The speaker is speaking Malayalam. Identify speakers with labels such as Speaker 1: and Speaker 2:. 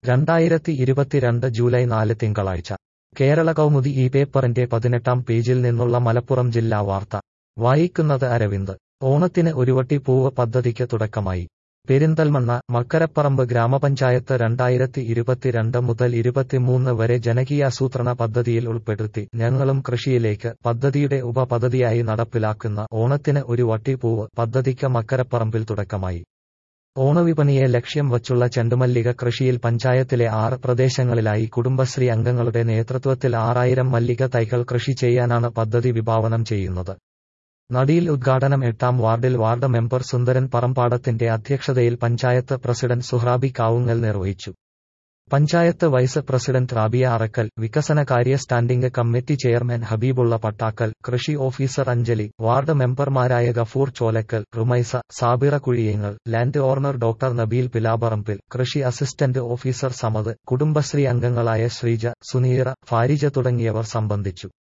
Speaker 1: രണ്ടായിരത്തി ഇരുപത്തിരണ്ട് ജൂലൈ നാല് തിങ്കളാഴ്ച കേരള കൗമുദി ഈ പേപ്പറിന്റെ പതിനെട്ടാം പേജിൽ നിന്നുള്ള മലപ്പുറം ജില്ലാ വാർത്ത വായിക്കുന്നത് അരവിന്ദ് ഓണത്തിന് ഒരുവട്ടി പൂവ് പദ്ധതിക്ക് തുടക്കമായി പെരിന്തൽമണ്ണ മക്കരപ്പറമ്പ് ഗ്രാമപഞ്ചായത്ത് രണ്ടായിരത്തി ഇരുപത്തിരണ്ട് മുതൽ ഇരുപത്തിമൂന്ന് വരെ ജനകീയാസൂത്രണ പദ്ധതിയിൽ ഉൾപ്പെടുത്തി ഞങ്ങളും കൃഷിയിലേക്ക് പദ്ധതിയുടെ ഉപപദ്ധതിയായി നടപ്പിലാക്കുന്ന ഓണത്തിന് ഒരു വട്ടി പൂവ് പദ്ധതിക്ക് മക്കരപ്പറമ്പിൽ തുടക്കമായി ഓണവിപണിയെ ലക്ഷ്യം വച്ചുള്ള ചെണ്ടുമല്ലിക കൃഷിയിൽ പഞ്ചായത്തിലെ ആറ് പ്രദേശങ്ങളിലായി കുടുംബശ്രീ അംഗങ്ങളുടെ നേതൃത്വത്തിൽ ആറായിരം മല്ലിക തൈകൾ കൃഷി ചെയ്യാനാണ് പദ്ധതി വിഭാവനം ചെയ്യുന്നത് നടിയിൽ ഉദ്ഘാടനം എട്ടാം വാർഡിൽ വാർഡ് മെമ്പർ സുന്ദരൻ പറമ്പാടത്തിന്റെ അധ്യക്ഷതയിൽ പഞ്ചായത്ത് പ്രസിഡന്റ് സുഹ്രാബി കാവുങ്ങൽ നിർവഹിച്ചു പഞ്ചായത്ത് വൈസ് പ്രസിഡന്റ് റാബിയ അറക്കൽ വികസനകാര്യ standing committee chairman Habibulla Pattakkal കൃഷി ഓഫീസർ അഞ്ജലി വാർഡ് മെമ്പർമാരായ Gafoor Cholakkal Rumaisa Sabira Kuzhiyangal land owner doctor Nabeel Pilaparambil കൃഷി അസിസ്റ്റന്റ് ഓഫീസർ സമദ് കുടുംബശ്രീ അംഗങ്ങളായ ശ്രീജ സുനീറ ഫാരിജ തുടങ്ങിയവർ സംബന്ധിച്ചു